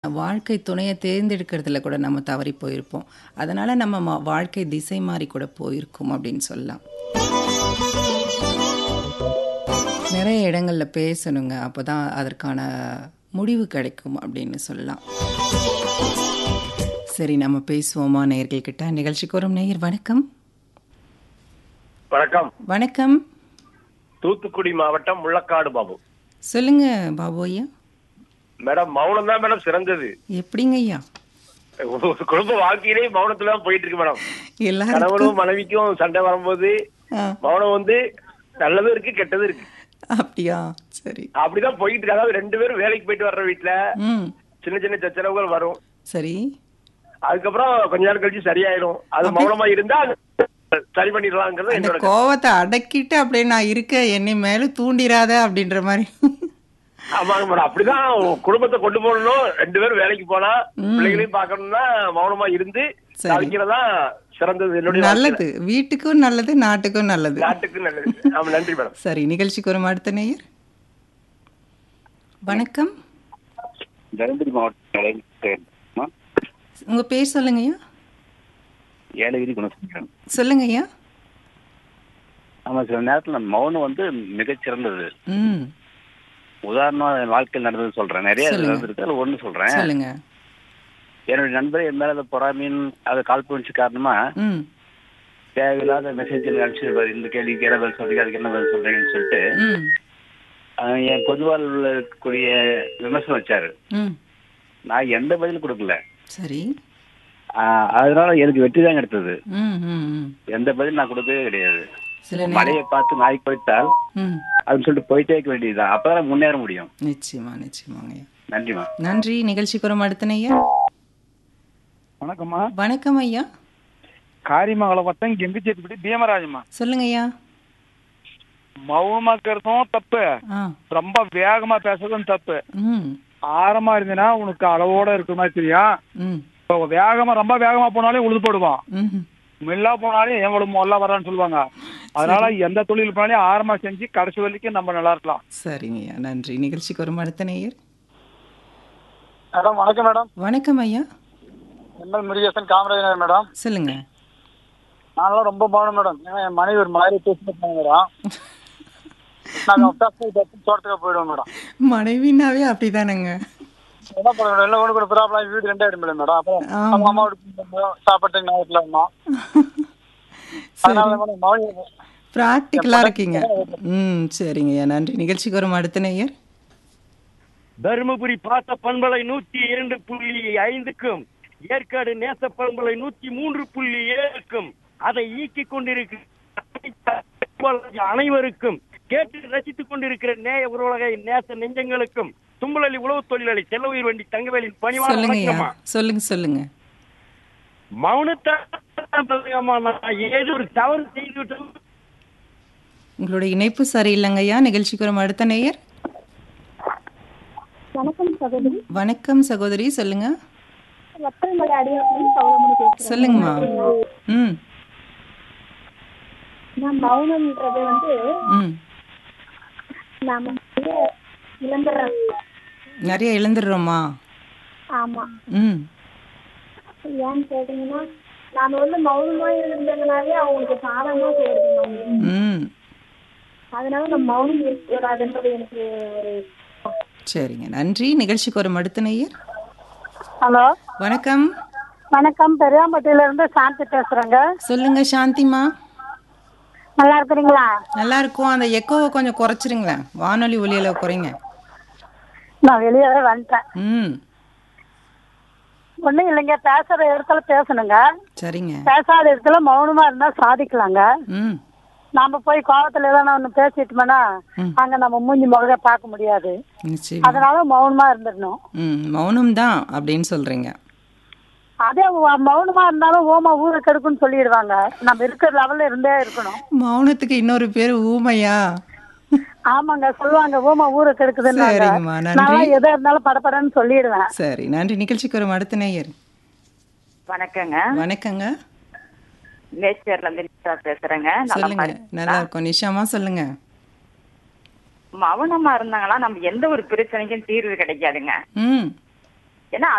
வாழ்க்கை துணையை தேர்ந்தெடுக்கிறதுல கூட நம்ம தவறி போயிருப்போம் அதனால நம்ம ம- வாழ்க்கை திசை மாறி கூட போயிருக்கும் அப்படின்னு சொல்லலாம் நிறைய இடங்கள்ல பேசணுங்க அப்பதான் அதற்கான முடிவு கிடைக்கும் அப்படின்னு சொல்லலாம் சரி நம்ம பேசுவோமா நேயர்கள் கிட்ட நிகழ்ச்சிக்கு வரும் நேயர் வணக்கம் வணக்கம் வணக்கம் தூத்துக்குடி மாவட்டம் முள்ளக்காடு பாபு சொல்லுங்க பாபு ஐயா மேடம் மௌனம் தான் மேடம் சிறந்தது எப்படிங்க ஐயா ஒரு குடும்ப வாழ்க்கையிலே மௌனத்துல தான் போயிட்டு இருக்கு மேடம் எல்லாரும் கணவனும் மனைவிக்கும் சண்டை வரும்போது ஆ, மௌனம் வந்து நல்லதும் இருக்கு கெட்டதும் இருக்கு அப்படியா சரி அப்படிதான் போயிட்டு இருக்கு அதாவது ரெண்டு பேரும் வேலைக்கு போயிட்டு வர்ற வீட்டுல ம் சின்ன சின்ன சச்சரவுகள் வரும் சரி அதுக்கப்புறம் கொஞ்ச நாள் கழிச்சு சரியாயிடும் அது மௌனமா இருந்தா அது சரி பண்ணிடலாங்கிறது அந்த என்னோட கோவத்தை அடக்கிட்டு அப்படியே நான் இருக்க என்னை மேலும் தூண்டிராத அப்படின்ற மாதிரி ஆமாங்க மேடம் அப்படிதான் குடும்பத்தை கொண்டு போகணும் ரெண்டு பேரும் வேலைக்கு போனா பிள்ளைகளையும் பார்க்கணும்னா மௌனமா இருந்து சரி. சாதிக்கிறதா சிறந்தது என்னுடைய வாழ்க்கையில. நல்லது வீட்டுக்கும் நல்லது நாட்டுக்கும் நல்லது நாட்டுக்கு நல்லது ஆமா நன்றி மேடம் சரி நிகழ்ச்சிக்கு ஒரு அடுத்த நேயர் வணக்கம் தருமபுரி மாவட்டம் உங்க பேர் சொல்லுங்க ஐயா ஏலகிரி குணசேகரன் சொல்லுங்க ஐயா ஆமா சில நேரத்துல மௌனம் வந்து மிகச்சிறந்தது ம் உதாரணமா என் வாழ்க்கையில் நடந்தது சொல்றேன் நிறைய சொல்லுங்க. நடந்திருக்கு அதுல ஒண்ணு சொல்றேன் சொல்லுங்க என்னுடைய நண்பர் என் மேல பொறாமையின் அது காழ்ப்புணர்ச்சி காரணமா ம் தேவையில்லாத மெசேஜ் அனுப்பிச்சிருப்பாரு இந்த கேள்விக்கு என்ன பதில் சொல்றீங்க அதுக்கு என்ன பதில் சொல்றீங்கன்னு சொல்லிட்டு ம் அஹ், என் பொதுவாழ்வுல இருக்கக்கூடிய விமர்சனம் வச்சாரு ம் நான் எந்த பதிலும் கொடுக்கல சரி அஹ், அதனால எனக்கு வெற்றி தான் கிடைத்தது ம் ம் ம் எந்த பதிலும் நான் கொடுக்கவே கிடையாது சில நேரம் மழையை பார்த்து நாய் போயிட்டால் ம் அப்படின்னு சொல்லிட்டு போயிட்டே இருக்க வேண்டியதுதான் அப்பதான் முன்னேற முடியும் நிச்சயமா நிச்சயமாங்க ஐயா நன்றிமா நன்றி நிகழ்ச்சிக்கு ஒரு அடுத்த ஐயா வணக்கம்மா வணக்கம் ஐயா காரிமங்கலம் வட்டம் கெம்பிச்சேத்துப்படி பீமராஜம்மா சொல்லுங்க ஐயா மௌனமாக்கிறதும் தப்பு ஆ ரொம்ப வேகமா பேசுறதும் தப்பு ம் ஆரமா இருந்தீங்கன்னா உனக்கு அளவோட இருக்கிற மாதிரி தெரியும் ம் இப்போ வேகமா ரொம்ப வேகமா போனாலே உழுது போடுவான் ம் மெல்லா போனாலே எவ்வளவு மொல்ல வரான்னு சொல்லுவாங்க அதனால எந்த தொழில் போனாலும் ஆரமா செஞ்சு கடைசி வரைக்கும் நம்ம நல்லா இருக்கலாம் சரிங்க ஐயா நன்றி நிகழ்ச்சிக்கு ஒரு அடுத்த நேயர் மேடம் வணக்கம் மேடம் வணக்கம் ஐயா எம்எல் முருகேசன் காமராஜர் மேடம் சொல்லுங்க நான்லாம் ரொம்ப பாவம் மேடம் ஏன்னா என் மனைவி ஒரு மாதிரி பேசிட்டு மேடம் நாங்கள் தோட்டத்துக்கு போயிடுவோம் மேடம் மனைவினாவே அப்படிதானங்க என்ன பண்ண மேடம் எல்லாம் ஒன்று கூட ப்ராப்ளம் வீடு ரெண்டே ஆயிடும் மேடம் அப்புறம் ஆமா. அவங்க அம்மா வீட்டுக்கு சாப்பிட்டு நேரத்தில் இருந்தோம் அதனால மேடம் மௌனி ப்ராக்டிக்கலா இருக்கீங்க ம் சரிங்க ஐயா நன்றி நிகழ்ச்சிக்கு ஒரு அடுத்த நேயர் தருமபுரி பாத்த பண்பலை நூத்தி இரண்டு புள்ளி ஐந்துக்கும் ஏற்காடு நேச பண்பலை நூத்தி மூன்று புள்ளி ஏழுக்கும் அதை ஈக்கிக் கொண்டிருக்கிற அனைவருக்கும் கேட்டு ரசித்துக் கொண்டிருக்கிற நேய உறவுலகை நேச நெஞ்சங்களுக்கும் தும்பலி உழவு தொழிலாளி செல்ல உயிர் வண்டி தங்கவேலின் பணிவான சொல்லுங்க ஐயா வணக்கம்மா சொல்லுங்க சொல்லுங்க மௌனத்தை நான் ஏதோ ஒரு தவறு செய்து விட்டோம் உங்களுடைய இணைப்பு சரியில்லைங்க ஐயா நிகழ்ச்சிக்கு ஒரு அடுத்த நேயர் வணக்கம் சகோதரி வணக்கம் சகோதரி சொல்லுங்க வத்தல்மலை அடியாப்பில் சௌலமணி பேசுறேன் சொல்லுங்கம்மா ம் நான் மௌனம்ன்றது வந்து ம் நாம வந்து இழந்துடுறோம் நிறைய இழந்துடுறோமா ஆமா ம் ஏன்னு கேட்டீங்கன்னா நாம வந்து மௌனமா இருந்ததுனாலே அவங்களுக்கு சாதகமா போயிடுது மௌனம். ம் அதனால நம்ம மௌனம் இருக்கக்கூடாதுன்றது எனக்கு ஒரு சரிங்க நன்றி நிகழ்ச்சிக்கு ஒரு அடுத்த நேயர் ஹலோ வணக்கம் வணக்கம் பெரியாம்பட்டியில இருந்து சாந்தி பேசுறேங்க சொல்லுங்க சாந்திமா நல்லா இருக்கிறீங்களா நல்லா இருக்கும் அந்த எக்கோவை கொஞ்சம் குறைச்சிருங்களேன் வானொலி ஒலியில குறைங்க நான் வெளியவே வந்துட்டேன் ம் ஒண்ணும் இல்லைங்க பேசுற இடத்துல பேசணுங்க சரிங்க பேசாத இடத்துல மௌனமா இருந்தா சாதிக்கலாங்க ம் நாம போய் கோவத்துல ஏதாவது ஒண்ணு பேசிட்டோம்னா ம். அங்க நம்ம மூஞ்சி முகத பார்க்க முடியாது நிச்சயமா அதனால மௌனமா இருந்துடணும் ம் மௌனம் தான் அப்படின்னு சொல்றீங்க அதே வ- மௌனமா இருந்தாலும் ஓமா ஊரை கெடுக்குன்னு சொல்லிடுவாங்க நம்ம இருக்கிற லெவல்ல இருந்தே இருக்கணும் மௌனத்துக்கு இன்னொரு பேர் ஊமையா ஆமாங்க சொல்லுவாங்க ஓமா ஊரை கெடுக்குதுன்னு சரிங்கம்மா, நன்றி. நான் எதா இருந்தாலும் படப்படன்னு சொல்லிடுவேன் சரி நன்றி நிகழ்ச்சிக்கு ஒரு அடுத்த நேயர் வணக்கங்க வணக்கங்க நேச்சர்ல இருந்து நிஷா பேசுறேங்க நல்லா சொல்லுங்க பாருங்க. நல்லா இருக்கும் நிஷாமா சொல்லுங்க மௌனமா இருந்தாங்கன்னா நம்ம எந்த ஒரு பிரச்சனைக்கும் தீர்வு கிடைக்காதுங்க ம் ஏன்னா